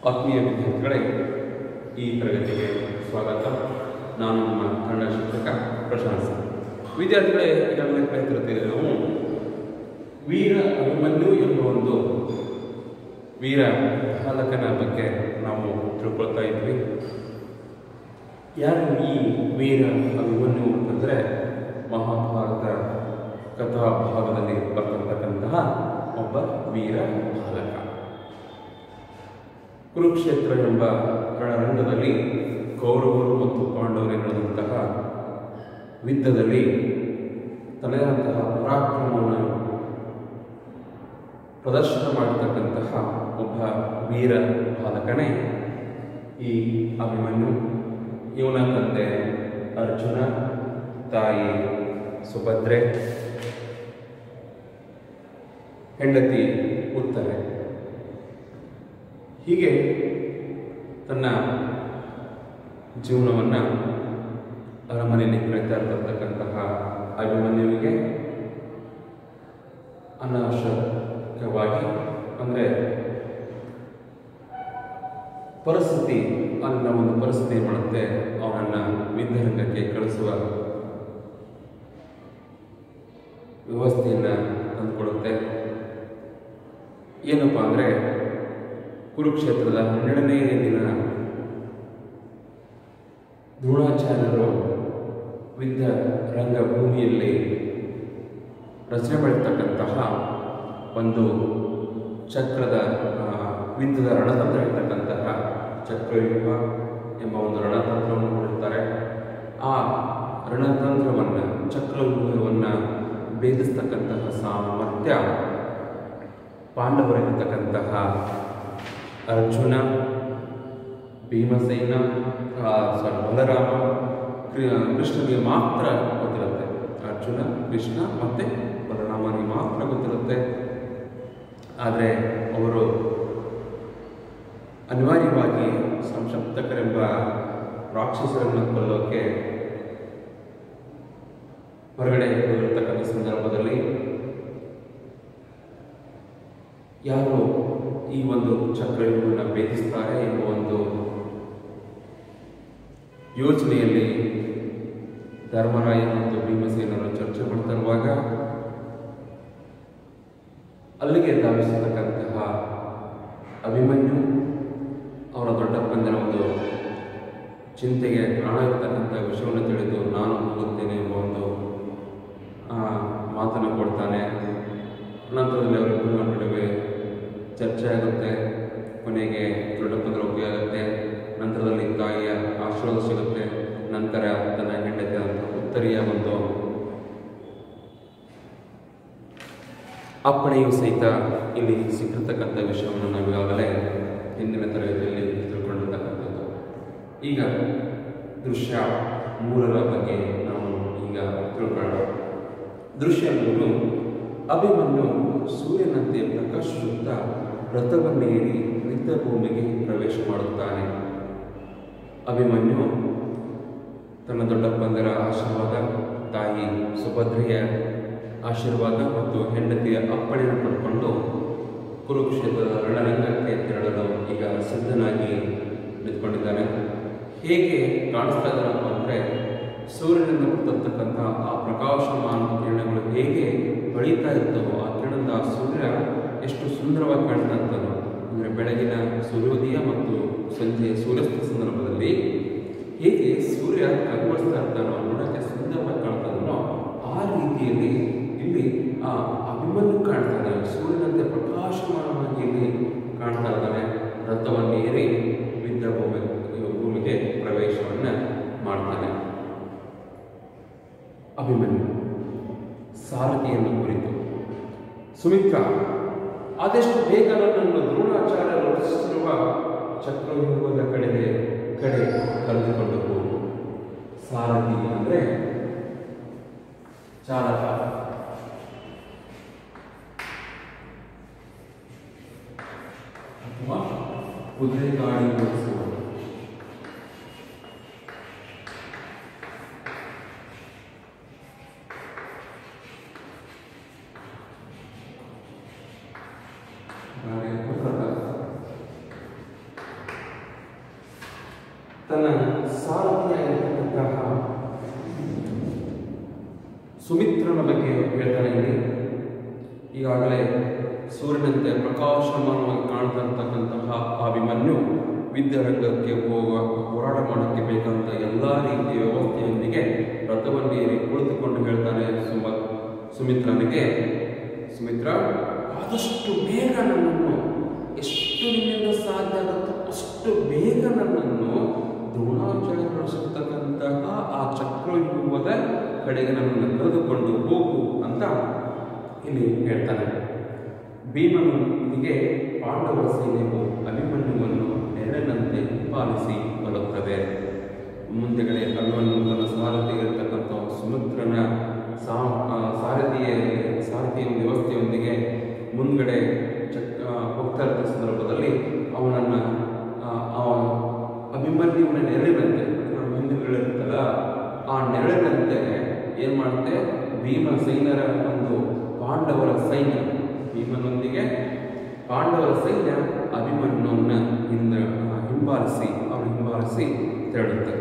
ಆತ್ಮೀಯ ವಿದ್ಯಾರ್ಥಿಗಳೇ ಈ ತರಗತಿಗೆ ಸ್ವಾಗತ ನಾನು ನಿಮ್ಮ ಕನ್ನಡ ಶಿಕ್ಷಕ ಪ್ರಶಾಂತ್ ಸರ್. ವಿದ್ಯಾರ್ಥಿಗಳೇ ಈಗಾಗಲೇ ಕಲಿತಿರ್ತೀವಿ ನಾವು ವೀರ ಅಭಿಮನ್ಯು ಎಂಬ ಒಂದು ವೀರ ಬಾಲಕನ ಬಗ್ಗೆ ನಾವು ತಿಳ್ಕೊಳ್ತಾ ಇದ್ವಿ ಯಾರು ಈ ವೀರ ಅಭಿಮನ್ಯು ಅಂತಂದರೆ ಮಹಾಭಾರತ ಕಥಾ ಭಾಗದಲ್ಲಿ ಬರ್ತಕ್ಕಂತಹ ಒಬ್ಬ ವೀರ ಬಾಲಕ ಕುರುಕ್ಷೇತ್ರ ಎಂಬ ರಣರಂಗದಲ್ಲಿ ಕೌರವರು ಮತ್ತು ಪಾಂಡವರು ನಡೆದಂತಹ ಯುದ್ಧದಲ್ಲಿ ತನ್ನದಂತಹ ಪರಾಕ್ರಮವನ್ನು ಪ್ರದರ್ಶನ ಮಾಡತಕ್ಕಂತಹ ಒಬ್ಬ ವೀರ ಬಾಲಕನೇ ಈ ಅಭಿಮನ್ಯು ಇವನ ತಂದೆ ಅರ್ಜುನ ತಾಯಿ ಸುಭದ್ರೆ ಹೆಂಡತಿ ಉತ್ತರೆ ಹೀಗೆ ತನ್ನ ಜೀವನವನ್ನು ಅರಮನೆಯಲ್ಲಿ ಕಳೀತಾ ಇರತಕ್ಕಂತಹ ಅಭಿಮನ್ಯುವಿಗೆ ಅನಾವಶ್ಯಕವಾಗಿ ಅಂದರೆ ಪರಿಸ್ಥಿತಿ ಅಲ್ಲಿನ ಒಂದು ಪರಿಸ್ಥಿತಿ ಏನ್ ಮಾಡುತ್ತೆ ಅವನನ್ನು ಯುದ್ಧರಂಗಕ್ಕೆ ಕಳಿಸುವ ವ್ಯವಸ್ಥೆಯನ್ನು ತಂದುಕೊಡುತ್ತೆ ಏನಪ್ಪ ಅಂದರೆ ಕುರುಕ್ಷೇತ್ರದ ಹನ್ನೆರಡನೇ ದಿನ ದ್ರೋಣಾಚಾರ್ಯರು ಯುದ್ಧ ರಂಗಭೂಮಿಯಲ್ಲಿ ರಚನೆ ಮಾಡಿರ್ತಕ್ಕಂತಹ ಒಂದು ಚಕ್ರದ ಆ, ಯುದ್ಧದ ರಣತಂತ್ರ ಇರ್ತಕ್ಕಂತಹ ಚಕ್ರವ್ಯೂಹ ಎಂಬ ಒಂದು ರಣತಂತ್ರವನ್ನು ನೋಡುತ್ತಾರೆ ಆ ರಣತಂತ್ರವನ್ನು ಚಕ್ರವ್ಯೂಹವನ್ನು ಭೇದಿಸ್ತಕ್ಕಂತಹ ಸಾಮರ್ಥ್ಯ ಪಾಂಡವರಿರ್ತಕ್ಕಂತಹ ಅರ್ಜುನ ಭೀಮಸೇನ ಸಾರಿ ಬಲರಾಮ ಕೃ- ಕೃಷ್ಣನಿಗೆ ಮಾತ್ರ ಗೊತ್ತಿರುತ್ತೆ ಅರ್ಜುನ ಕೃಷ್ಣ ಮತ್ತು ಬಲರಾಮನಿಗೆ ಮಾತ್ರ ಗೊತ್ತಿರುತ್ತೆ ಆದರೆ ಅವರು ಅನಿವಾರ್ಯವಾಗಿ ಸಂಶಪ್ತಕರೆಂಬ ರಾಕ್ಷಸರನ್ನು ಕೊಲ್ಲೋಕೆ ಹೊರಗಡೆ ಹೋಗಿರ್ತಕ್ಕಂಥ ಸಂದರ್ಭದಲ್ಲಿ ಯಾರು ಈ ಒಂದು ಚಕ್ರವ್ಯೂಹವನ್ನು ಭೇದಿಸ್ತಾರೆ ಎಂಬ ಒಂದು ಯೋಚನೆಯಲ್ಲಿ ಧರ್ಮರಾಯ ಮತ್ತು ಭೀಮಸೇನರು ಚರ್ಚೆ ಮಾಡ್ತಿರುವಾಗ ಅಲ್ಲಿಗೆ ಧಾವಿಸತಕ್ಕಂತಹ ಅಭಿಮನ್ಯು ಅವರ ದೊಡ್ಡಪ್ಪಂದಿರ ಒಂದು ಚಿಂತೆಗೆ ಕಾರಣ ಇರತಕ್ಕಂಥ ವಿಷಯವನ್ನು ತಿಳಿದು ನಾನು ಹೋಗುತ್ತೇನೆ ಎಂಬ ಒಂದು ಆ, ಮಾತನ್ನು ಕೊಡ್ತಾನೆ ನಂತರದಲ್ಲಿ ಅವರಿಬ್ಬರ ನಡುವೆ ಚರ್ಚೆ ಆಗುತ್ತೆ ಕೊನೆಗೆ ದೊಡ್ಡಪ್ಪಂದ್ರ ಒಪ್ಪಿಗೆ ಆಗುತ್ತೆ ನಂತರದಲ್ಲಿ ತಾಯಿಯ ಆಶೀರ್ವಾದ ಸಿಗುತ್ತೆ ನಂತರ ತನ್ನ ಹೆಂಡತಿ ಅಂತ ಉತ್ತರಿಯ ಒಂದು ಅಪ್ಪಣೆಯು ಸಹಿತ ಇಲ್ಲಿ ಸಿಕ್ಕಿರ್ತಕ್ಕಂಥ ವಿಷಯವನ್ನು ನಾವು ಈಗಾಗಲೇ ಹಿಂದಿನ ತರಗತಿಯಲ್ಲಿ ತಿಳ್ಕೊಂಡಿರ್ತಕ್ಕಂಥದ್ದು ಈಗ ದೃಶ್ಯ ಮೂರರ ಬಗ್ಗೆ ನಾವು ಈಗ ತಿಳ್ಕೊಳ್ಳೋಣ ದೃಶ್ಯ ಮೂರು ಅಭಿಮನ್ಯು ಸೂರ್ಯನಂತೆ ಪ್ರಕಾಶಿಸುತ್ತಾ ರಥವನ್ನೇರಿ ಯುದ್ಧ ಭೂಮಿಗೆ ಪ್ರವೇಶ ಮಾಡುತ್ತಾನೆ ಅಭಿಮನ್ಯು ತನ್ನ ದೊಡ್ಡಪ್ಪಂದರ ಆಶೀರ್ವಾದ ತಾಯಿ ಸುಭದ್ರೆಯ ಆಶೀರ್ವಾದ ಮತ್ತು ಹೆಂಡತಿಯ ಅಪ್ಪಣೆಯನ್ನು ಪಡ್ಕೊಂಡು ಕುರುಕ್ಷೇತ್ರದ ರಣರಂಗಕ್ಕೆ ತೆರಳಲು ಈಗ ಸಿದ್ಧನಾಗಿ ನಿಂತ್ಕೊಂಡಿದ್ದಾನೆ ಹೇಗೆ ಕಾಣಿಸ್ತಾ ಇದ್ದಾನಪ್ಪ ಅಂದರೆ ಸೂರ್ಯನಿಂದ ಬರ್ತಕ್ಕಂಥ ಆ ಪ್ರಕಾಶಮಾನ ಕಿರಣಗಳು ಹೇಗೆ ಹೊಳಿತಾ ಇರ್ತವೋ ಆ ಕಿರಣದ ಆ ಸೂರ್ಯ ಎಷ್ಟು ಸುಂದರವಾಗಿ ಕಾಣ್ತಾ ಇರ್ತಾನೋ ಅಂದರೆ ಬೆಳಗಿನ ಸೂರ್ಯೋದಯ ಮತ್ತು ಸಂಜೆಯ ಸೂರ್ಯಾಸ್ತ ಸಂದರ್ಭದಲ್ಲಿ ಹೇಗೆ ಸೂರ್ಯ ಕಗ್ಗೊಳಿಸ್ತಾ ಇರ್ತಾನೋ ನೋಡೋಕ್ಕೆ ಸುಂದರವಾಗಿ ಕಾಣ್ತಾನೋ ಆ ರೀತಿಯಲ್ಲಿ ಇಲ್ಲಿ ಆ ಅಭಿಮನ್ಯು ಕಾಣ್ತಾ ಇದ್ದಾನೆ ಸೂರ್ಯನಂತೆ ಪ್ರಕಾಶಮಾನವಾಗಿ ಇಲ್ಲಿ ಕಾಣ್ತಾ ಇದ್ದಾನೆ ರಥವನ್ನು ಏರಿ ಯುದ್ಧ ಭೂಮಿ ಭೂಮಿಗೆ ಪ್ರವೇಶವನ್ನು ಮಾಡ್ತಾನೆ ಅಭಿಮನ್ಯು ಸಾರಥಿಯನ್ನು ಕುರಿತು ಸುಮಿತ್ರ ಆದಷ್ಟು ಬೇಗ ನನ್ನನ್ನು ದ್ರೋಣಾಚಾರ್ಯರು ರಚಿಸಿರುವ ಚಕ್ರವ್ಯೂಹದ ಕಡೆಗೆ ಕಡೆ ಕರೆದುಕೊಂಡು ಹೋಗು ಸಾರಥಿ ಅಂದರೆ ಚಾಲಕ ಅಥವಾ ಕುದುರೆ ಗಾಡಿ ಓಡಿಸುವ ಗಾಡಿಯ ಪುತ್ರಕ ತನ್ನ ಸಾರಥಿಯಾಗಿರ್ತಕ್ಕಂತಹ ಸುಮಿತ್ರನ ಬಗ್ಗೆ ಹೇಳ್ತಾನೆ ಇಲ್ಲಿ ಈಗಾಗಲೇ ಸೂರ್ಯನಂತೆ ಪ್ರಕಾಶಮಾನವಾಗಿ ಕಾಣ್ತಾ ಇರ್ತಕ್ಕಂತಹ ಅಭಿಮನ್ಯು ವಿದ್ಯಾರಂಗಕ್ಕೆ ಹೋಗುವ ಹೋರಾಟ ಮಾಡೋಕ್ಕೆ ಬೇಕಾದಂಥ ಎಲ್ಲ ರೀತಿಯ ವ್ಯವಸ್ಥೆಯೊಂದಿಗೆ ರಥವನ್ನೇರಿ ಕುಳಿತುಕೊಂಡು ಹೇಳ್ತಾನೆ ಸುಮ ಸುಮಿತ್ರನಿಗೆ ಸುಮಿತ್ರ ಆದಷ್ಟು ಬೇಗ ನನ್ನನ್ನು ಎಷ್ಟು ನಿನ್ನಿಂದ ಸಾಧ್ಯ ಆಗುತ್ತೋ ಅಷ್ಟು ಬೇಗ ನನ್ನನ್ನು ದ್ರೋಣಾಚಾರ್ಯಗೊಳಿಸಿರ್ತಕ್ಕಂತಹ ಆ ಚಕ್ರವ್ಯೂಹದ ಕಡೆಗೆ ನನ್ನನ್ನು ಕರೆದುಕೊಂಡು ಹೋಗು ಅಂತ ಇಲ್ಲಿ ಹೇಳ್ತಾನೆ ಭೀಮನಿಗೆ ಪಾಂಡವರ ಸೈನ್ಯವು ಅಭಿಮನ್ಯುವನ್ನು ನೆರಳಿನಂತೆ ಪಾಲಿಸಿ ಬರುತ್ತದೆ ಮುಂದೆಗಡೆ ಅಭಿಮನ್ಯು ತನ್ನ ಸಾರಥಿಗಿರ್ತಕ್ಕಂಥ ಸುಮಿತ್ರನ ಸಾ ಆ, ಸಾರಥಿಯ ಸಾರಥಿಯ ವ್ಯವಸ್ಥೆಯೊಂದಿಗೆ ಮುಂದ್ಗಡೆ ಚಕ್ ಆ, ಹೋಗ್ತಾ ಇರೋ ಸಂದರ್ಭದಲ್ಲಿ ಅವನನ್ನು ಅಭಿಮನ್ಯುವಿನ ನೆರಳಿನಂತೆ ನಮ್ಮ ಹಿಂದೆ ಹೇಳಿರುತ್ತಲ್ಲ ಆ ನೆರಳಿನಂತೆ ಏನು ಮಾಡುತ್ತೆ ಭೀಮ ಸೈನ್ಯರ ಒಂದು ಪಾಂಡವರ ಸೈನ್ಯ ಭೀಮನೊಂದಿಗೆ ಪಾಂಡವರ ಸೈನ್ಯ ಅಭಿಮನ್ಯುವನ್ನ ಹಿಂದ ಹಿಂಬಾಲಿಸಿ ಅವನು ಹಿಂಬಾಲಿಸಿ ತೆರಳುತ್ತೆ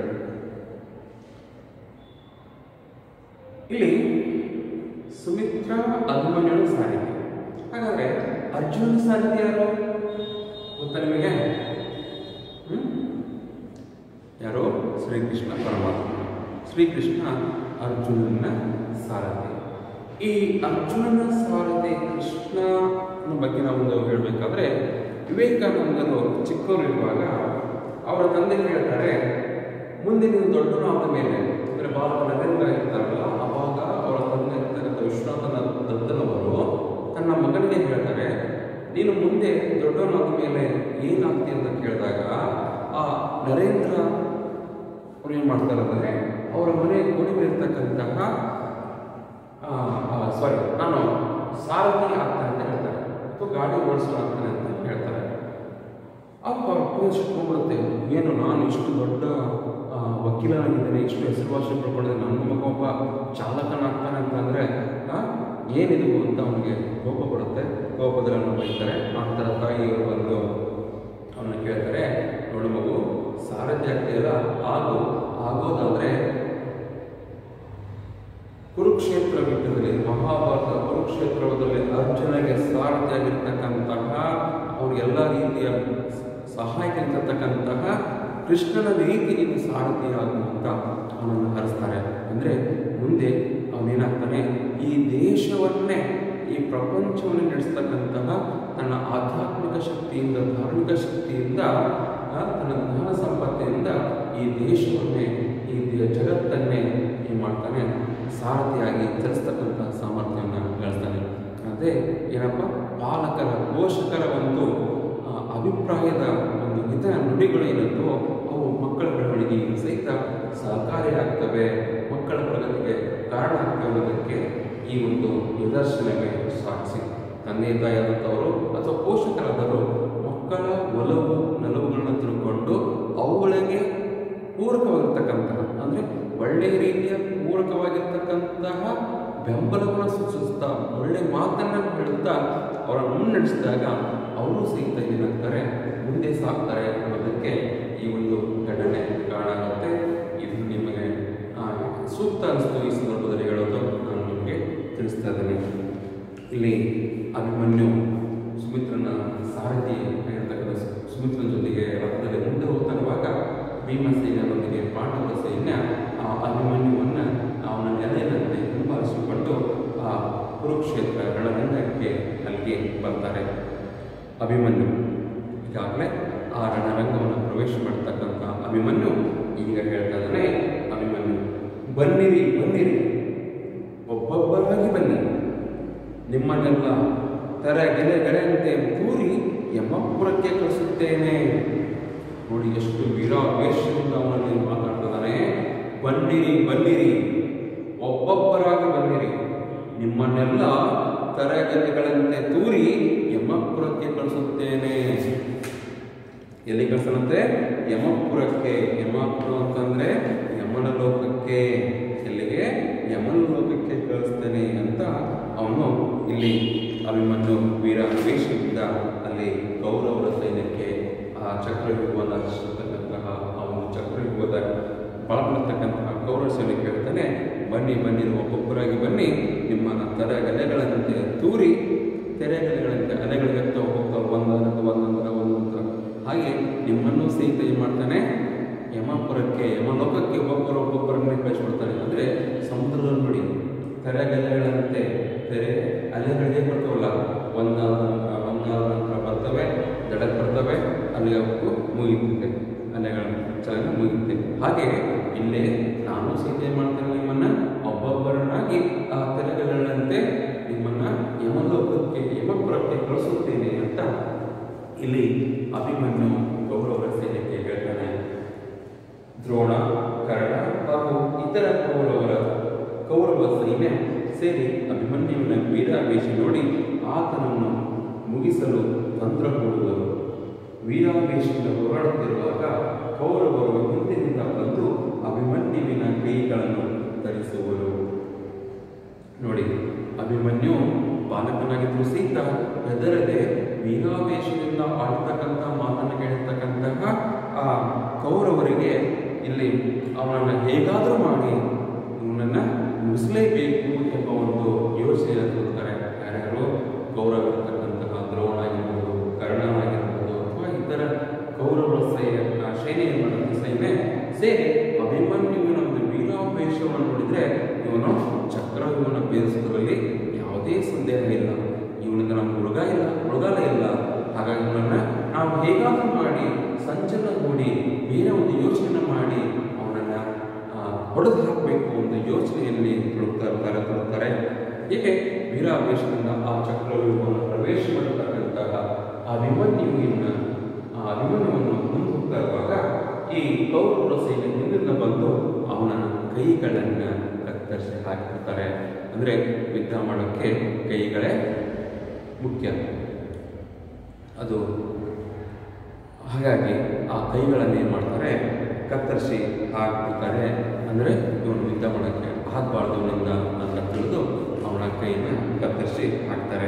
ಇಲ್ಲಿ ಸುಮಿತ್ರ ಅಭಿಮನ್ಯುನ ಸಾರಿಗೆ ಹಾಗಾದ್ರೆ ಅರ್ಜುನನ ಸಾರಿಗೆ ಯಾರು ಗೊತ್ತಾ ನಿಮಗೆ ಹ್ಮ್? ಯಾರೋ ಶ್ರೀಕೃಷ್ಣ ಪರಮಾತ್ಮ ಶ್ರೀಕೃಷ್ಣ ಅರ್ಜುನನ ಸಾರಥಿ ಈ ಅರ್ಜುನನ ಸಾರಥಿ ಕೃಷ್ಣನ ಬಗ್ಗೆ ನಾವೊಂದು ಹೇಳಬೇಕಾದ್ರೆ ವಿವೇಕಾನಂದರು ಚಿಕ್ಕವರಿರುವಾಗ ಅವರ ತಂದೆ ಹೇಳ್ತಾರೆ ಮುಂದೆ ನೀವು ದೊಡ್ಡನಾದ ಮೇಲೆ ಅಂದರೆ ಬಾಲ ನರೇಂದ್ರ ಇರ್ತಾರಲ್ಲ ಅವಾಗ ಅವರ ತಂದೆ ಇರ್ತಕ್ಕಂಥ ವಿಶ್ವನಾಥನ ದತ್ತನವರು ತನ್ನ ಮಗನಿಗೆ ಹೇಳ್ತಾರೆ ನೀನು ಮುಂದೆ ದೊಡ್ಡವನಾದ ಮೇಲೆ ಏನಾಗ್ತಿ ಅಂತ ಕೇಳಿದಾಗ ಆ ನರೇಂದ್ರ ಅವ್ರು ಏನು ಮಾಡ್ತಾರೆ ಅಂದರೆ ಅವರ ಮನೆ ಕೊಡಿಲಿರ್ತಕ್ಕಂತಹ ಸಾರಿ ನಾನು ಸಾರಥಿ ಆಗ್ತಾನೆ ಅಂತ ಹೇಳ್ತಾರೆ ಅಥವಾ ಗಾಡಿ ಓಡಿಸೋ ಆಗ್ತಾನೆ ಅಂತ ಹೇಳ್ತಾರೆ ಅಪ್ಪ ಅಪ್ಪ ಸಿಟ್ಕೊಂಡ್ಬಿಡುತ್ತೆ ಏನು ನಾನು ಇಷ್ಟು ದೊಡ್ಡ ಆ, ವಕೀಲನಾಗಿದ್ದೇನೆ ಇಷ್ಟು ಹೆಸರುವಾಸಿ ಪಡ್ಕೊಂಡಿದ್ದೆ ನನ್ನ ಮಗ ಒಬ್ಬ ಚಾಲಕನಾಗ್ತಾನೆ ಅಂತಂದರೆ ಏನಿದು ಅಂತ ಅವನಿಗೆ ಕೋಪ ಬರುತ್ತೆ ಕೋಪದಲ್ಲಿ ಅವನು ಬೈತಾರೆ ಆ ಥರ ತಾಯಿಯವರು ಬಂದು ಅವನ್ನ ಕೇಳ್ತಾರೆ ನೋಡು ಮಗು ಸಾರಥಿ ಆಗ್ತೀಯಲ್ಲ ಆಗು ಆಗೋದಾದ್ರೆ ಕುರುಕ್ಷೇತ್ರ ಯುದ್ಧದಲ್ಲಿ ಮಹಾಭಾರತ ಕುರುಕ್ಷೇತ್ರದಲ್ಲಿ ಅರ್ಜುನಗೆ ಸಾರಥಿಯಾಗಿರ್ತಕ್ಕಂತಹ ಅವ್ರಿಗೆಲ್ಲ ರೀತಿಯ ಸಹಾಯಕರಿರ್ತಕ್ಕಂತಹ ಕೃಷ್ಣನ ರೀತಿ ನೀನು ಸಾರಥಿಯಾಗು ಅಂತ ಅವನನ್ನು ಹರಿಸ್ತಾರೆ ಅಂದರೆ ಮುಂದೆ ಅವನೇನಾಗ್ತಾನೆ ಈ ದೇಶವನ್ನೇ ಈ ಪ್ರಪಂಚವನ್ನು ನಡೆಸ್ತಕ್ಕಂತಹ ತನ್ನ ಆಧ್ಯಾತ್ಮಿಕ ಶಕ್ತಿಯಿಂದ ಧಾರ್ಮಿಕ ಶಕ್ತಿಯಿಂದ ಆ, ತನ್ನ ಜ್ಞಾನ ಸಂಪತ್ತಿನಿಂದ ಈ ದೇಶವನ್ನೇ ಈ ದೇ- ಜಗತ್ತನ್ನೇ ಏನು ಮಾಡ್ತಾನೆ ಸಾರಥಿಯಾಗಿ ಚಲಿಸ್ತಕ್ಕಂತಹ ಸಾಮರ್ಥ್ಯವನ್ನು ಗಳಿಸ್ತಾನೆ ಅದೇ ಏನಪ್ಪ ಪಾಲಕರ ಪೋಷಕರ ಒಂದು ಆ, ಅಭಿಪ್ರಾಯದ ಒಂದು ಹಿತ ನುಡಿಗಳು ಏನಂತೋ ಅವು ಮಕ್ಕಳ ಬೆಳವಣಿಗೆಗೆ ಸಹಿತ ಸಹಕಾರಿಯಾಗ್ತವೆ ಮಕ್ಕಳ ಪ್ರಗತಿಗೆ ಕಾರಣ ಆಗ್ತವೆ ಅನ್ನೋದಕ್ಕೆ ಈ ಒಂದು ನಿದರ್ಶನವೇ ಸಾಕ್ಷಿ ತಂದೆ ತಾಯಿಯಾದಂಥವರು ಅಥವಾ ಪೋಷಕರಾದವರು ಮಕ್ಕಳ ಒಲವು ನಲವುಗಳನ್ನು ತಿಳ್ಕೊಂಡು ಅವುಗಳಿಗೆ ಪೂರಕವಾಗಿರ್ತಕ್ಕಂತಹ ಅಂದರೆ ಒಳ್ಳೆಯ ರೀತಿಯ ಪೂರಕವಾಗಿರ್ತಕ್ಕಂತಹ ಬೆಂಬಲವನ್ನು ಸೂಚಿಸ್ತಾ ಒಳ್ಳೆಯ ಮಾತನ್ನು ಹೇಳುತ್ತಾ ಅವರನ್ನು ಮುನ್ನಡೆಸಿದಾಗ ಅವರು ಸಹಿತ ಏನಾಗ್ತಾರೆ ಮುಂದೆ ಸಾಗ್ತಾರೆ ಅನ್ನೋದಕ್ಕೆ ಈ ಒಂದು ಘಟನೆ ಕಾರಣ ಆಗುತ್ತೆ ಇದು ನಿಮಗೆ ಆ, ಸೂಕ್ತ ಅನಿಸ್ತು ಈ ಸಂದರ್ಭದಲ್ಲಿ ಹೇಳೋದು ನಾನು ನಿಮಗೆ ತಿಳಿಸ್ತಾ ಇದ್ದೇನೆ ಇಲ್ಲಿ ಅಭಿಮನ್ಯು ಸುಮಿತ್ರನ ಸಾರಥಿ ಆಗಿರ್ತಕ್ಕಂಥ ಸು- ಸುಮಿತ್ರನ ಜೊತೆಗೆ ರಥದಲ್ಲಿ ಮುಂದೆ ಹೋಗ್ತಾರುವಾಗ ಭೀಮಸೇನರೊಂದಿಗೆ ಪಾಂಡವರ ಸೈನ್ಯ ಆ ಅಭಿಮನ್ಯುವನ್ನು ಅವನ ನೆಲೆಯಂತೆ ಹಿಂಬಾಲಿಸಿಕೊಂಡು ಆ ಕುರುಕ್ಷೇತ್ರ ರಣರಂಗಕ್ಕೆ ಅಲ್ಲಿಗೆ ಬರ್ತಾರೆ ಅಭಿಮನ್ಯು ಈಗಾಗಲೇ ಆ ರಣರಂಗವನ್ನು ಪ್ರವೇಶ ಮಾಡ್ತಕ್ಕಂಥ ಅಭಿಮನ್ಯು ಈಗ ಹೇಳ್ತಾ ಇದ್ದಾನೆ ಅಭಿಮನ್ಯು ಬನ್ನಿರಿ ಬನ್ನಿರಿ ಒಬ್ಬೊಬ್ಬರಾಗಿ ಬನ್ನಿ ನಿಮ್ಮನ್ನೆಲ್ಲ ತರ ಗೆರೆ ಗೆರೆಯಂತೆ ತೂರಿ ಯಮಪುರಕ್ಕೆ ಕಳಿಸುತ್ತೇನೆ ನೋಡಿ ಎಷ್ಟು ವೀರಾವೇಶದಿಂದ ಅವನಲ್ಲಿ ಮಾತಾಡ್ತಿದ್ದಾನೆ ಬನ್ನಿರಿ ಬನ್ನಿರಿ ಒಬ್ಬೊಬ್ಬರಾಗಿ ಬನ್ನಿರಿ ನಿಮ್ಮನ್ನೆಲ್ಲ ತರಗೆರೆಗಳಂತೆ ತೂರಿ ಯಮಪುರಕ್ಕೆ ಕಳಿಸುತ್ತೇನೆ ಎಲ್ಲಿ ಕಳ್ಸನಂತೆ ಯಮಪುರಕ್ಕೆ ಯಮಪುರ ಅಂತಂದ್ರೆ ಯಮನ ಲೋಕಕ್ಕೆ ಎಲ್ಲಿಗೆ ಯಮನ ಲೋಕಕ್ಕೆ ಕಳಿಸ್ತೇನೆ ಅಂತ ಅವನು ಇಲ್ಲಿ ಅಭಿಮನ್ಯು ವೀರ ವೇಷದಿಂದ ಅಲ್ಲಿ ಕೌರವರ ಸೈನ್ಯಕ್ಕೆ ಆ ಚಕ್ರವ್ಯೂಹವನ್ನು ರಚಿಸತಕ್ಕಂತಹ ಆ ಒಂದು ಚಕ್ರವ್ಯೂಹ ಜೋರಾಗಿ ಬನ್ನಿ ನಿಮ್ಮ ತೆರೆಗಲೆಗಳಂತೆ ತೂರಿ ತೆರೆಗಲೆಗಳಂತೆ ಅಲೆಗಳಿಗೆತ್ತ ಹೋಗ್ತಾ ಒಂದೊಂದು ಒಂದೊಂದರ ಒಂದೊಂದರ ಹಾಗೆ ನಿಮ್ಮನ್ನು ಸಹಿತ ಏನು ಮಾಡ್ತಾನೆ ಯಮಪುರಕ್ಕೆ ಯಮಲೋಕಕ್ಕೆ ಒಬ್ಬೊಬ್ಬರು ಒಬ್ಬೊಬ್ಬರನ್ನೇ ಕಳಿಸ್ಬಿಡ್ತಾನೆ ಅಂದರೆ ಸಮುದ್ರದಲ್ಲಿ ನೋಡಿ ತೆರೆಗಲೆಗಳಂತೆ ತೆರೆ ಅಲೆಗಳಿಗೆ ಬರ್ತಾವಲ್ಲ ಒಂದಾದ ನಂತರ ಒಂದಾದ ನಂತರ ಬರ್ತವೆ ದಡಕ್ಕೆ ಬರ್ತವೆ ಅಲ್ಲಿ ಅವಕ್ಕೂ ಮುಗಿಯುತ್ತೆ ಅಲೆಗಳ ಚಲನೆ ಮುಗಿಯುತ್ತೆ ಹಾಗೆ ಇಲ್ಲೇ ನಾನು ಸಹಿತ ಏನು ಮಾಡ್ತೇನೆ ನಿಮ್ಮನ್ನ ಒಬ್ಬೊಬ್ಬರನ್ನಾಗಿ ಆ ತೆರೆಗಲೆಗಳಂತೆ ನಿಮ್ಮನ್ನ ಯಮಲೋಕಕ್ಕೆ ಯಮಪುರಕ್ಕೆ ಕಳಿಸುತ್ತೇನೆ ಅಂತ ಇಲ್ಲಿ ಅಭಿಮನ್ಯು ಗೌರವ ಸೈನ್ಯಕ್ಕೆ ಹೇಳ್ತಾನೆ ದ್ರೋಣ ಕರ್ಣ ಹಾಗೂ ಇತರ ಕೌರವರ ಕೌರವ ಸೈನ್ಯ ಸೇರಿ ಅಭಿಮನ್ಯುವಿನ ವೀರಾವೇಶ ನೋಡಿ ಆತನನ್ನು ಮುಗಿಸಲು ತಂತ್ರ ಹೂಡುವರು ವೀರಾವೇಶದಿಂದ ಹೋರಾಡುತ್ತಿರುವಾಗ ಕೌರವರು ಹಿಂದಿನಿಂದ ಬಂದು ಅಭಿಮನ್ಯುವಿನ ಕೈಗಳನ್ನು ಧರಿಸುವರು ನೋಡಿ ಅಭಿಮನ್ಯು ಬಾಲಕನಾಗಿದ್ದು ಸಹಿತ ಹೆದರದೆ ವೀರಾವೇಶದಿಂದ ಆಡ್ತಕ್ಕಂಥ ಮಾತನ್ನು ಕೇಳಿರ್ತಕ್ಕಂತಹ ಆ ಕೌರವರಿಗೆ ಇಲ್ಲಿ ಅವನನ್ನು ಹೇಗಾದರೂ ಮಾಡಿ ಇವನನ್ನು ಮುಗಿಸಲೇಬೇಕು ಎಂಬ ಒಂದು ಯೋಚನೆಯನ್ನು ಕೊಡ್ತಾರೆ ಯಾರ್ಯಾರು ಕೌರವ ಇರ್ತಕ್ಕಂತಹ ದ್ರೋಣ ಆಗಿರ್ಬೋದು ಕರ್ಣ ಆಗಿರ್ಬೋದು ಅಥವಾ ಇತರ ಕೌರವರ ಸೈನ್ಯ ಸೈನ್ಯ ಮಾಡುವಂಥ ಸೈನ್ಯ ಸೇರಿ ಅಭಿಮನ್ಯುವಿನ ಒಂದು ವೀರಾವೇಶವನ್ನು ನೋಡಿದರೆ ಇವನು ಚಕ್ರವ್ಯೂಹನ ಭೇದಿಸುವುದರಲ್ಲಿ ಯಾವುದೇ ಸಂದೇಹ ಇಲ್ಲ ಇವನಿಂದ ನಮ್ಮ ಹುಡುಗ ಇಲ್ಲ ಹುಡುಗಾಲ ಇಲ್ಲ ಹಾಗಾಗಿ ಇವನನ್ನು ನಾವು ಹೇಗಾದರೂ ಮಾಡಿ ಸಂಚಲನಗೂಡಿ ಬೇರೆ ಒಂದು ಯೋಚನೆ ಮಾಡಿ ಅವನನ್ನು ಹೊಡೆದು ಹಾಕಬೇಕು ಒಂದು ಯೋಚನೆಯಲ್ಲಿ ತೊಡಗ್ತಾ ಇರ್ತಾರೆ ತೊಡಗ್ತಾರೆ ಹೀಗೆ ವೀರಾವೇಶದಿಂದ ಆ ಚಕ್ರವ್ಯೂಹವನ್ನು ಪ್ರವೇಶ ಮಾಡತಕ್ಕಂತಹ ಆ ಅಭಿಮನ್ಯುವಿನ ಆ ಅಭಿಮನ್ಯುವನ್ನು ಮುಂದೆ ಹೋಗ್ತಾ ಇರುವಾಗ ಈ ಕೌರವರ ಸೈನ್ಯ ಹಿಂದಿನಿಂದ ಬಂದು ಅವನ ಕೈಗಳನ್ನು ಕತ್ತರಿಸಿ ಹಾಕಿರ್ತಾರೆ ಅಂದರೆ ಯುದ್ಧ ಮಾಡೋಕ್ಕೆ ಕೈಗಳೇ ಮುಖ್ಯ ಅದು ಹಾಗಾಗಿ ಆ ಕೈಗಳನ್ನು ಏನು ಮಾಡ್ತಾರೆ ಕತ್ತರಿಸಿ ಹಾಕ್ಬಿಡ್ತಾರೆ ಅಂದರೆ ಇವನು ಯುದ್ಧ ಮಾಡೋಕ್ಕೆ ಆಗಬಾರ್ದು ಇವನಿಂದ ಅಂತ ತಿಳಿದು ಅವನ ಕೈಯನ್ನು ಕತ್ತರಿಸಿ ಹಾಕ್ತಾರೆ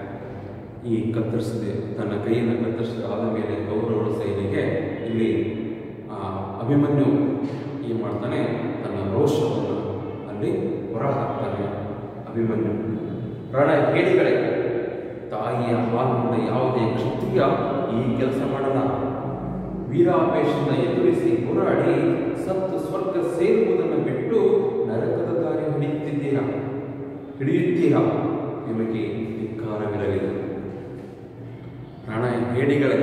ಈ ಕತ್ತರಿಸಿದ ತನ್ನ ಕೈಯನ್ನು ಕತ್ತರಿಸಿದ ಆದ ಮೇಲೆ ಕೌರವರ ಸೈನಿಗೆ ಇಲ್ಲಿ ಆ ಅಭಿಮನ್ಯು ಏನು ಮಾಡ್ತಾನೆ ತನ್ನ ರೋಷವನ್ನು ಅಲ್ಲಿ ಹೊರ ಹಾಕ್ತಾನೆ ಅಭಿಮನ್ಯು ರಣ ಹೇಡಿಗಳೇ ತಾಯಿಯ ಹಾಲಿನಿಂದ ಯಾವುದೇ ಕ್ಷತ್ರಿಯ ಈ ಕೆಲಸ ಮಾಡಲ್ಲ ವೀರಾವೇಶದಿಂದ ಎದುರಿಸಿ ಹೋರಾಡಿ ಸತ್ತು ಸ್ವರ್ಗ ಸೇರುವುದನ್ನು ಬಿಟ್ಟು ನರಕದ ದಾರಿ ಹಿಡಿಯುತ್ತಿದ್ದೀರಾ ಹಿಡಿಯುತ್ತೀರಾ ನಿಮಗೆ ಧಿಕ್ಕಾರವಿರಲಿಲ್ಲ ರಣ ಹೇಡಿಗಳೇ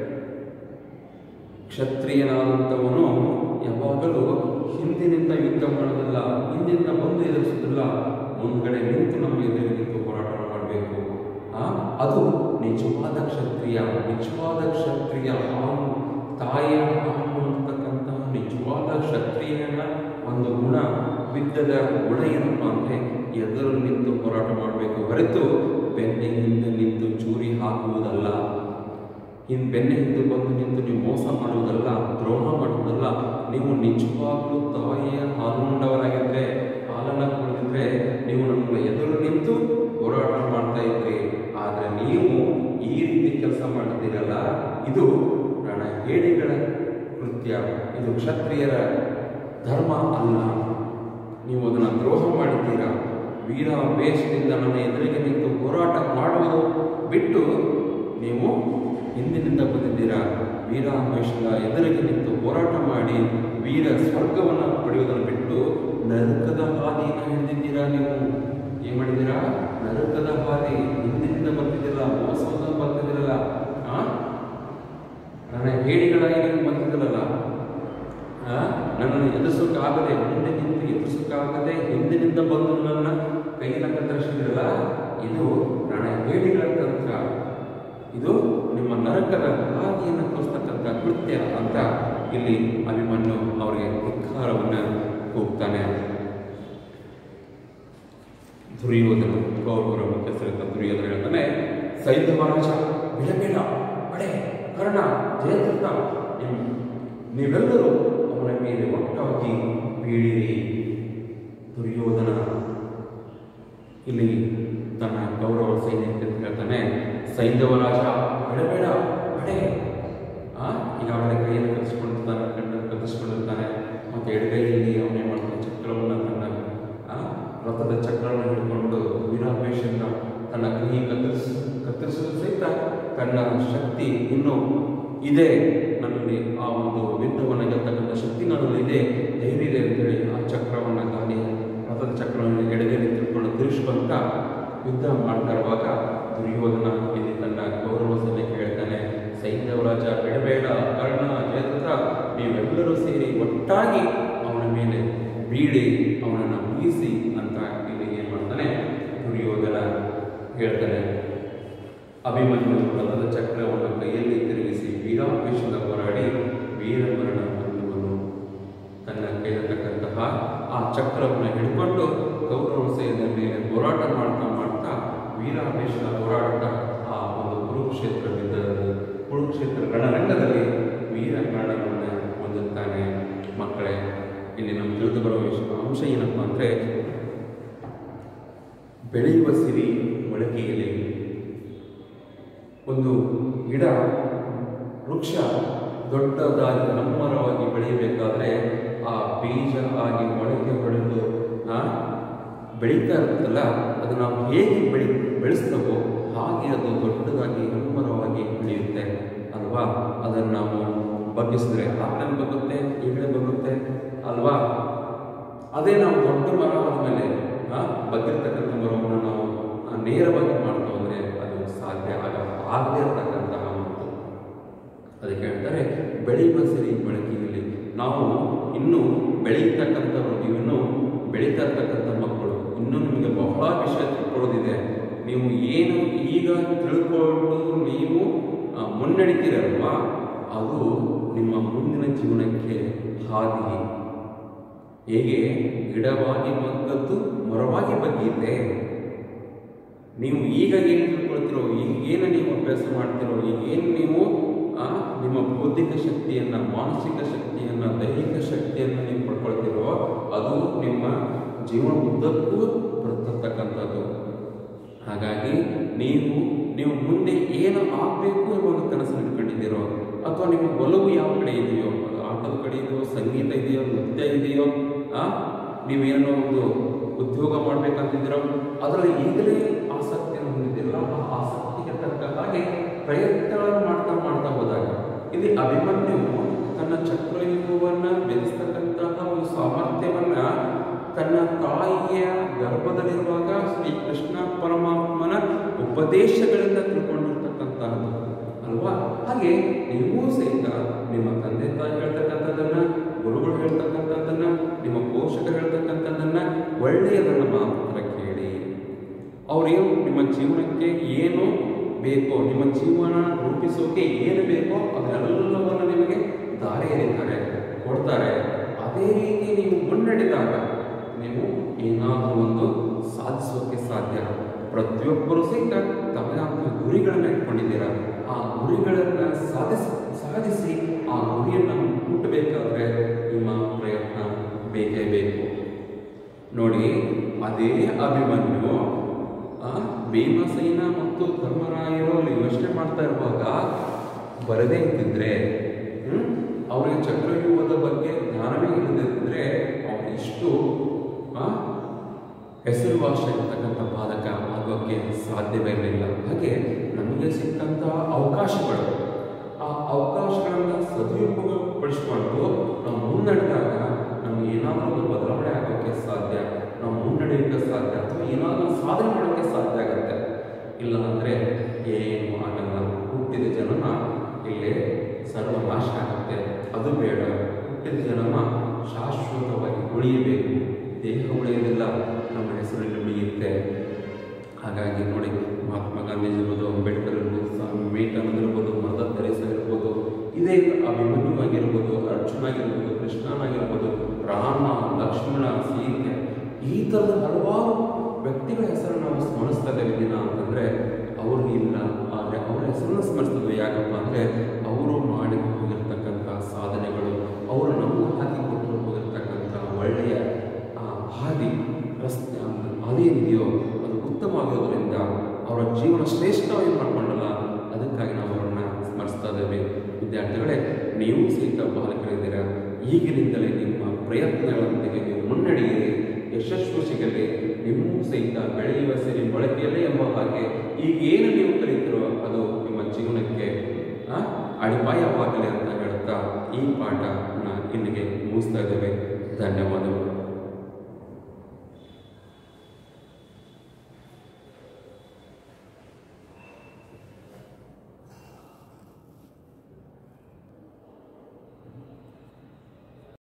ಕ್ಷತ್ರಿಯನಾದಂಥವನು ಯಾವಾಗಲೂ ಹಿಂದಿನಿಂದ ಯುದ್ಧ ಮಾಡೋದಿಲ್ಲ ಹಿಂದಿನಿಂದ ಬಂದು ಎದುರಿಸೋದಿಲ್ಲ ಮುಂದ್ಗಡೆ ನಿಂತು ನಮ್ಮ ಎದುರು ನಿಂತು ಹೋರಾಟ ಮಾಡಬೇಕು ಆ ಅದು ನಿಜವಾದ ಕ್ಷತ್ರಿಯ ನಿಜವಾದ ಕ್ಷತ್ರಿಯ ಹಾವು ತಾಯಿಯ ಹಾವು ಅಂತಕ್ಕಂತಹ ನಿಜವಾದ ಕ್ಷತ್ರಿಯನ ಒಂದು ಗುಣ ವಿದ್ಯದ ಗುಣ ಏನಪ್ಪ ಅಂದರೆ ಎದುರು ನಿಂತು ಹೋರಾಟ ಮಾಡಬೇಕು ಹೊರತು ಬೆನ್ನಿನಿಂದ ನಿಂತು ಚೂರಿ ಹಾಕುವುದಲ್ಲ ಇನ್ನು ಬೆನ್ನ ಹಿಂದೆ ಬಂದು ನಿಂತು ನೀವು ಮೋಸ ಮಾಡುವುದಲ್ಲ ದ್ರೋಹ ಮಾಡುವುದಲ್ಲ ನೀವು ನಿಜವಾಗ್ಲೂ ತಾಯಿಯ ಹಾಲುಂಡವರಾಗಿದ್ದರೆ ಹಾಲನ್ನು ಕುಡಿದಿದ್ರೆ ನೀವು ನಮ್ಮನ್ನು ಎದುರು ನಿಂತು ಹೋರಾಟ ಮಾಡ್ತಾ ಇದ್ರಿ ಆದರೆ ನೀವು ಈ ರೀತಿ ಕೆಲಸ ಮಾಡ್ತೀರಲ್ಲ ಇದು ರಣ ಹೇಡಿಗಳ ಕೃತ್ಯ ಇದು ಕ್ಷತ್ರಿಯರ ಧರ್ಮ ಅಲ್ಲ ನೀವು ಅದನ್ನು ದ್ರೋಹ ಮಾಡಿದ್ದೀರಾ ವೀರ ವೇಷದಿಂದ ನನ್ನ ಎದುರಿಗೆ ನಿಂತು ಹೋರಾಟ ಮಾಡುವುದು ಬಿಟ್ಟು ನೀವು ಹಿಂದಿನಿಂದ ಬಂದಿದ್ದೀರಾ ವೀರಾವೇಶದ ಎದುರಿಗೆ ನಿಂತು ಹೋರಾಟ ಮಾಡಿ ವೀರ ಸ್ವರ್ಗವನ್ನು ಪಡೆಯುವುದನ್ನು ಬಿಟ್ಟು ನರಕದ ಹಾದಿಯನ್ನು ಹಿಡಿದಿದ್ದೀರಾ ನೀವು ಏನು ಮಾಡಿದ್ದೀರಾ ನರಕದ ಹಾದಿ ಹಿಂದಿನಿಂದ ಬರ್ತಿದ್ದೀರಲ್ಲ ಮೋಸದಿಂದ ಬರ್ತಿದ್ದೀರಲ್ಲ ಆ ನನ್ನ ಹೇಳಿಗಳಾಗಿ ನೀವು ಬಂದಿದ್ದೀರಲ್ಲ ಆ, ನನ್ನನ್ನು ಎದುರಿಸೋಕ್ಕಾಗದೆ ಮುಂದೆ ನಿಂತು ಎದುರಿಸೋಕ್ಕಾಗದೆ ಹಿಂದಿನಿಂದ ಬಂದು ನನ್ನ ಕೈಯನ್ನು ಕತ್ತರಿಸಿದಿರಲ್ಲ ಇದು ನನ್ನ ಹೇಳಿಗಳ ತಂತ್ರ ಇದು ನಿಮ್ಮ ನರಕದ ಹಾದಿಯನ್ನು ತೋರಿಸ್ತಕ್ಕಂಥ ಕೃತ್ಯ ಅಂತ ಇಲ್ಲಿ ಅಭಿಮನ್ಯು ಅವರಿಗೆ ಧಿಕ್ಕಾರವನ್ನು ಕೂಗ್ತಾನೆ ದುರ್ಯೋಧನ ಕೌರವರ ಮುಖ್ಯಸ್ಥರಿಂದ ದುರ್ಯೋಧನ ಹೇಳ್ತಾನೆ ಸೈನ್ಯ ಮಹಾರಾಜ ಬಿಡಬೇಡ ಅಡೆ ಕರ್ಣ ಜಯದ್ರಥ ನಿಮ್ ನೀವೆಲ್ಲರೂ ಅವನ ಮೇಲೆ ಒಟ್ಟಾಗಿ ಬೀಳಿರಿ ದುರ್ಯೋಧನ ಇಲ್ಲಿ ತನ್ನ ಗೌರವ ಸೈನ್ಯಕ್ಕೆ ಅಂತ ಹೇಳ್ತಾನೆ ಸೈಂಧವರಾಜ ಬಿಡಬೇಡ ಅಡೆ ಆ ಈಗ ಅವನ ಕೈಯನ್ನು ಕಲಿಸ್ಕೊಂಡಿರ್ತಾನೆ ಕಣ್ಣು ಕಲಿಸ್ಕೊಂಡಿರ್ತಾನೆ ಮತ್ತು ಎಡಗೈಯಲ್ಲಿ ಅವನೇ ಮಾಡ್ತಾನೆ ಚಕ್ರವನ್ನು ತನ್ನ ಆ ರಥದ ಚಕ್ರ ಶಕ್ತಿ ಇನ್ನೂ ಇದೆ ನನ್ನಲ್ಲಿ ಆ ಒಂದು ಯುದ್ಧವನ್ನು ಗೆಲ್ತಕ್ಕಂಥ ಶಕ್ತಿ ನನ್ನಲ್ಲಿ ಇದೆ ಧೈರ್ಯ ಇದೆ ಅಂತೇಳಿ ಆ ಚಕ್ರವನ್ನು ಗಾಲಿ ರಥದ ಚಕ್ರವನ್ನು ಎಡಗಡೆ ತಿಳ್ಕೊಂಡು ತಿರುಗಿಸ್ಕೊಂತ ಯುದ್ಧ ಮಾಡ್ತಾ ಇರುವಾಗ ದುರ್ಯೋಧನ ಇಲ್ಲಿ ತನ್ನ ಗೌರವ ಸಭೆಗೆ ಹೇಳ್ತಾನೆ ಸೈನ್ಯವರಾಜ ಬಿಡಬೇಡ ಕರ್ಣ ಜಯದ್ರಥ ನೀವೆಲ್ಲರೂ ಸೇರಿ ಒಟ್ಟಾಗಿ ಅವನ ಮೇಲೆ ಬೀಳಿ ಅವನನ್ನು ಮುಗಿಸಿ ಅಂತ ಇಲ್ಲಿ ಏನು ಮಾಡ್ತಾನೆ ದುರ್ಯೋಧನ ಹೇಳ್ತಾನೆ ಅಭಿಮನ್ಯು ರಥದ ಚಕ್ರವನ್ನು ಕೈಯಲ್ಲಿ ತಿರುಗಿಸಿ ವೀರಾವೇಶದ ಹೋರಾಡಿ ವೀರಮರಣ ಹೊಂದುವನು ತನ್ನ ಕೈಯಲ್ಲಿರ್ತಕ್ಕಂತಹ ಆ ಚಕ್ರವನ್ನು ಹಿಡ್ಕೊಂಡು ಕೌರವ ಸೇನೆಯ ಮೇಲೆ ಹೋರಾಟ ಮಾಡ್ತಾ ಮಾಡ್ತಾ ವೀರಾವೇಶದ ಹೋರಾಟ ಆ ಒಂದು ಕುರುಕ್ಷೇತ್ರ ಯುದ್ಧದಲ್ಲಿ ಕುರುಕ್ಷೇತ್ರ ರಣರಂಗದಲ್ಲಿ ವೀರಮರಣವನ್ನು ಹೊಂದುತ್ತಾನೆ ಮಕ್ಕಳೇ ಇಲ್ಲಿ ನಮ್ಗೆ ತಿಳಿದು ಬರುವ ವಿಷಯ ಅಂಶ ಏನಪ್ಪ ಅಂದರೆ ಬೆಳೆಯುವ ಸಿರಿ ಮೊಳಕೆಯಲ್ಲಿ ಒಂದು ಗಿಡ ವೃಕ್ಷ ದೊಡ್ಡದಾಗಿ ನಮ್ಮರವಾಗಿ ಬೆಳೆಯಬೇಕಾದ್ರೆ ಆ ಬೀಜ ಆಗಿ ಮೊಳಕೆ ಹೊಡೆದು ಆ, ಬೆಳೀತಾ ಇರುತ್ತಲ್ಲ ಅದು ನಾವು ಹೇಗೆ ಬೆಳಿ ಬೆಳೆಸ್ತವೋ ಹಾಗೆ ಅದು ದೊಡ್ಡದಾಗಿ ನಮ್ಮರವಾಗಿ ಬೆಳೆಯುತ್ತೆ ಅಲ್ವಾ ಅದನ್ನು ನಾವು ಬಗ್ಗಿಸಿದ್ರೆ ಆ ಕಡೆ ಬಗ್ಗುತ್ತೆ ಈ ಕಡೆ ಬಗ್ಗುತ್ತೆ ಅಲ್ವಾ ಅದೇ ನಾವು ದೊಡ್ಡ ಮರ ಆದಮೇಲೆ ಬಗ್ಗಿರ್ತಕ್ಕಂಥ ಮರವನ್ನು ನಾವು ಆ, ನೇರವಾಗಿ ಮಾಡ್ತಾ ಹೋದರೆ ಅದು ಸಾಧ್ಯ ಆಗ ಆಗದೇ ಇರತಕ್ಕಂತಹ ಒಂದು ಅದಕ್ಕೆ ಹೇಳ್ತಾರೆ ಬೆಳೆಯುವ ಸಿರಿ ಬಳಕೆಯಲ್ಲಿ ನಾವು ಇನ್ನೂ ಬೆಳೆಯತಕ್ಕಂಥವ್ರು ನೀವಿನ್ನೂ ಬೆಳೀತಾ ಇರ್ತಕ್ಕಂಥ ಮಕ್ಕಳು ಇನ್ನೂ ನಿಮಗೆ ಬಹಳ ವಿಷಯ ತಿಳ್ಕೊಳ್ಳೋದಿದೆ ನೀವು ಏನು ಈಗ ತಿಳ್ಕೊಂಡು ನೀವು ಆ, ಮುನ್ನಡಿತೀರಲ್ವಾ ಅದು ನಿಮ್ಮ ಮುಂದಿನ ಜೀವನಕ್ಕೆ ಹಾದಿ ಹೇಗೆ ಗಿಡವಾಗಿ ಬಗ್ಗದ್ದು ಮರವಾಗಿ ಬಗ್ಗಿದೆ ನೀವು ಈಗ ಏನು ತಿಳ್ಕೊಳ್ತಿರೋ ಈಗ ಏನು ನೀವು ಅಭ್ಯಾಸ ಮಾಡ್ತಿರೋ ಈಗ ಏನು ನೀವು ಆ, ನಿಮ್ಮ ಬೌದ್ಧಿಕ ಶಕ್ತಿಯನ್ನು ಮಾನಸಿಕ ಶಕ್ತಿಯನ್ನು ದೈಹಿಕ ಶಕ್ತಿಯನ್ನು ನೀವು ಪಡ್ಕೊಳ್ತಿರೋ ಅದು ನಿಮ್ಮ ಜೀವನ ಉದ್ದಕ್ಕೂ ಬರ್ತಕ್ಕಂಥದ್ದು ಹಾಗಾಗಿ ನೀವು ನೀವು ಮುಂದೆ ಏನು ಆಗಬೇಕು ಎಂಬ ಒಂದು ಕನಸನ್ನು ಇಟ್ಕೊಂಡಿದ್ದೀರೋ ಅಥವಾ ನಿಮ್ಮ ಒಲವು ಯಾವ ಕಡೆ ಇದೆಯೋ ಅದು ಆಟದ ಕಡೆ ಇದೆಯೋ ಸಂಗೀತ ಇದೆಯೋ ನೃತ್ಯ ಇದೆಯೋ ಆ ನೀವೇನೋ ಒಂದು ಉದ್ಯೋಗ ಮಾಡ್ಬೇಕಂತಿದ್ದೀರೋ ಅದರಲ್ಲಿ ಈಗಲೇ ಆಸಕ್ತಿಯನ್ನು ಹೊಂದಿದ್ದೀರಲ್ಲ ಆ ಆಸಕ್ತಿಗೆ ತಕ್ಕ ಹಾಗೆ ಪ್ರಯತ್ನಗಳನ್ನು ಮಾಡ್ತಾ ಮಾಡ್ತಾ ಹೋದಾಗ ಇಲ್ಲಿ ಅಭಿಮನ್ಯು ತನ್ನ ಚಕ್ರವ್ಯೂಹವನ್ನು ಬೆಳೆಸ್ತಕ್ಕಂತಹ ಒಂದು ಸಾಮರ್ಥ್ಯವನ್ನ ತನ್ನ ತಾಯಿಯ ಗರ್ಭದಲ್ಲಿರುವಾಗ ಶ್ರೀ ಕೃಷ್ಣ ಪರಮಾತ್ಮನ ಉಪದೇಶಗಳಿಂದ ತಿಳ್ಕೊಂಡಿರ್ತಕ್ಕಂತಹದ್ದು ಅಲ್ವಾ ಹಾಗೆ ನೀವು ಸಹಿತ ನಿಮ್ಮ ತಂದೆ ತಾಯಿ ಹೇಳ್ತಕ್ಕಂಥದ್ದನ್ನ ಗುರುಗಳು ಹೇಳ್ತಕ್ಕಂಥದ್ದನ್ನ ನಿಮ್ಮ ಪೋಷಕರು ಹೇಳ್ತಕ್ಕಂಥದ್ದನ್ನ ಒಳ್ಳೆಯದನ್ನ ಮಾತ್ರ ಕೇಳಿ ಅವ್ರೇನು ನಿಮ್ಮ ಜೀವನಕ್ಕೆ ಏನು ಬೇಕೋ ನಿಮ್ಮ ಜೀವನ ರೂಪಿಸೋಕೆ ಏನು ಬೇಕೋ ಅದೆಲ್ಲವನ್ನು ನಿಮಗೆ ದಾರಿ ಎರೀತಾರೆ ಕೊಡ್ತಾರೆ ಅದೇ ರೀತಿ ನೀವು ಮುನ್ನಡೆದಾಗ ನೀವು ಏನಾದರೂ ಒಂದು ಸಾಧಿಸೋಕೆ ಸಾಧ್ಯ ಪ್ರತಿಯೊಬ್ಬರು ಸಹಿತ ತಮ್ಮದಾದ ಗುರಿಗಳನ್ನು ಇಟ್ಕೊಂಡಿದ್ದೀರಾ ಆ ಗುರಿಗಳನ್ನು ಸಾಧಿಸಿ ಸಾಧಿಸಿ ಆ ಗುರಿಯನ್ನು ಮುಟ್ಟಬೇಕಾದ್ರೆ ನಿಮ್ಮ ಪ್ರಯತ್ನ ಬೇಕೇ ಬೇಕು ನೋಡಿ ಅದೇ ಅಭಿಮನ್ಯು ಆ, ಭೀಮಸೇನ ಮತ್ತು ಧರ್ಮರಾಯರು ಅಲ್ಲಿ ಯೋಚನೆ ಮಾಡ್ತಾ ಇರುವಾಗ ಬರದೇ ಇದ್ದಿದ್ರೆ ಹ್ಮ್, ಅವರಿಗೆ ಚಕ್ರವ್ಯೂಹದ ಬಗ್ಗೆ ಜ್ಞಾನವೇ ಇಲ್ಲದಿದ್ದರೆ ಅವ್ರು ಇಷ್ಟು ಆ, ಹೆಸರುವಾಸಿಯಾಗಿರ್ತಕ್ಕಂಥ ಬಾಧಕ ಆಗೋಕ್ಕೆ ಸಾಧ್ಯವೇ ಇರಲಿಲ್ಲ ಹಾಗೆ ನಮಗೆ ಸಿಕ್ಕಂತಹ ಅವಕಾಶಗಳು ಆ ಅವಕಾಶಗಳನ್ನು ಸದುಪಯೋಗಪಡಿಸ್ಕೊಂಡು ನಾವು ಮುನ್ನಡೆದಾಗ ನಮ್ಗೆ ಏನಾದರೂ ಒಂದು ಬದಲಾವಣೆ ಆಗೋಕ್ಕೆ ಸಾಧ್ಯ ನಾವು ಮುನ್ನಡೆಯೋಕ್ಕೆ ಸಾಧ್ಯ ಅಥವಾ ಏನಾದರೂ ಸಾಧನೆ ಮಾಡೋಕ್ಕೆ ಸಾಧ್ಯ ಆಗುತ್ತೆ ಇಲ್ಲ ಅಂದರೆ ಏನು ಆಗಲ್ಲ ಹುಟ್ಟಿದ ಜನನ ಇಲ್ಲೇ ಸರ್ವನಾಶ ಆಗುತ್ತೆ ಅದು ಬೇಡ ಹುಟ್ಟಿದ ಜನನ ಶಾಶ್ವತವಾಗಿ ಉಳಿಯಬೇಕು ದೇಹ ಉಳಿಯೋದಿಲ್ಲ ನಮ್ಮ ಹೆಸರಲ್ಲಿ ಉಳಿಯುತ್ತೆ ಹಾಗಾಗಿ ನೋಡಿ ಮಹಾತ್ಮ ಗಾಂಧೀಜಿ ಇರ್ಬೋದು ಅಂಬೇಡ್ಕರ್ ಇರ್ಬೋದು ಸ್ವಾಮಿ ವಿವೇಕಾನಂದ ಇರ್ಬೋದು ಮದರ್ ತೆರೇಸ ಇರ್ಬೋದು ಇದೇ ಅಭಿಮನ್ಯು ಆಗಿರ್ಬೋದು ಅರ್ಜುನ ಆಗಿರ್ಬೋದು ಕೃಷ್ಣನಾಗಿರ್ಬೋದು ರಾಮ ಲಕ್ಷ್ಮಣ ಸೀತೆ ಈ ಥರದ ಹಲವಾರು ವ್ಯಕ್ತಿಗಳ ಹೆಸರನ್ನು ನಾವು ಸ್ಮರಿಸ್ತಾ ಇದ್ದೇವೆ ದಿನ ಅಂತಂದರೆ ಅವರು ಇಲ್ಲ ಆದರೆ ಅವರ ಹೆಸರನ್ನು ಸ್ಮರಿಸ್ತದೆ ಯಾಕಪ್ಪ ಅಂದರೆ ಅವರು ಮಾಡಿ ಹೋಗಿರ್ತಕ್ಕಂಥ ಸಾಧನೆಗಳು ಅವರು ನಮಗೂ ಹಾಕಿ ಕೊಟ್ಟು ಹೋಗಿರ್ತಕ್ಕಂಥ ಒಳ್ಳೆಯ ಆ ಹಾದಿ ರಸ್ತೆ ಅದೇನಿದೆಯೋ ಅದು ಉತ್ತಮವಾಗಿರೋದ್ರಿಂದ ಅವರ ಜೀವನ ಶ್ರೇಷ್ಠವಾಗಿ ಮಾಡಿಕೊಂಡಲ್ಲ ಅದಕ್ಕಾಗಿ ನಾವು ಅವರನ್ನು ಸ್ಮರಿಸ್ತಾ ಇದ್ದೇವೆ ವಿದ್ಯಾರ್ಥಿಗಳೇ ನೀವು ಸಹಿತ ಬಾಲಕರಿದ್ದೀರಾ ಈಗಿನಿಂದಲೇ ನಿಮ್ಮ ಪ್ರಯತ್ನಗಳೊಂದಿಗೆ ನೀವು ಮುನ್ನಡೆಯಿರಿ ಯಶಸ್ಸು ಸಿಗಲಿ ನಿಮ್ಮೂ ಸಹಿತ ಬೆಳೆಯುವ ಸಿರಿ ಬಳಕೆಯಲ್ಲೇ ಎಂಬ ಹಾಗೆ ಈಗ ಏನು ನೀವು ಕಲಿತಿರೋ ಅದು ನಿಮ್ಮ ಜೀವನಕ್ಕೆ ಅಡಿಪಾಯವಾಗಲಿ ಅಂತ ಹೇಳ್ತಾ ಈ ಪಾಠನ ಇಲ್ಲಿಗೆ ಮುಗಿಸ್ತಾ ಇದ್ದೇವೆ ಧನ್ಯವಾದಗಳು